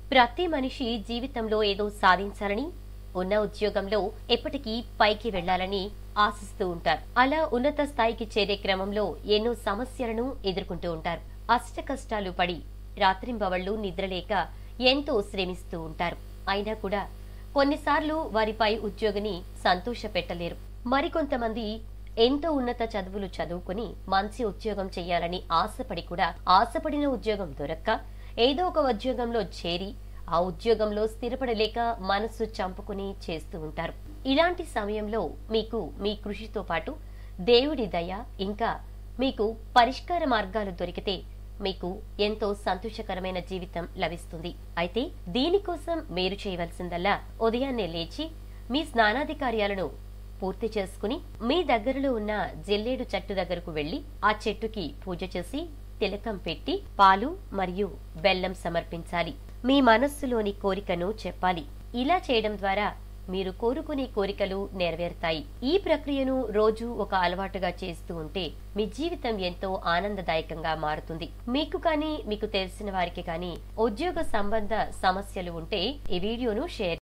ప్రతి మనిషి జీవితంలో ఏదో సాధించాలని ఉన్న ఉద్యోగంలో ఎప్పటికీ పైకి వెళ్లాలని ఆశిస్తూ ఉంటారు అలా ఉన్నత స్థాయికి చేరే క్రమంలో ఎన్నో సమస్యలను ఎదుర్కొంటూ ఉంటారు అష్ట కష్టాలు పడి రాత్రింబవళ్లు నిద్రలేక ఎంతో శ్రమిస్తూ ఉంటారు అయినా కూడా కొన్నిసార్లు వారిపై ఉద్యోగిని సంతోష పెట్టలేరు మరికొంతమంది ఎంతో ఉన్నత చదువులు చదువుకుని మంచి ఉద్యోగం చేయాలని ఆశపడి కూడా ఆశపడిన ఉద్యోగం దొరక్క ఏదో ఒక ఉద్యోగంలో చేరి ఆ ఉద్యోగంలో స్థిరపడలేక మనస్సు చంపుకుని చేస్తూ ఉంటారు ఇలాంటి సమయంలో మీకు మీ కృషితో పాటు దేవుడి దయ ఇంకా మీకు పరిష్కార మార్గాలు దొరికితే మీకు ఎంతో సంతోషకరమైన జీవితం లభిస్తుంది అయితే దీనికోసం మీరు చేయవలసిందల్లా ఉదయాన్నే లేచి మీ స్నానాది కార్యాలను పూర్తి చేసుకుని మీ దగ్గరలో ఉన్న జిల్లేడు చెట్టు దగ్గరకు వెళ్లి ఆ చెట్టుకి పూజ చేసి తిలకం పెట్టి పాలు మరియు బెల్లం సమర్పించాలి మీ మనస్సులోని కోరికను చెప్పాలి ఇలా చేయడం ద్వారా మీరు కోరుకునే కోరికలు నెరవేరుతాయి ఈ ప్రక్రియను రోజు ఒక అలవాటుగా చేస్తూ ఉంటే మీ జీవితం ఎంతో ఆనందదాయకంగా మారుతుంది మీకు కానీ మీకు తెలిసిన వారికి కానీ ఉద్యోగ సంబంధ సమస్యలు ఉంటే ఈ వీడియోను షేర్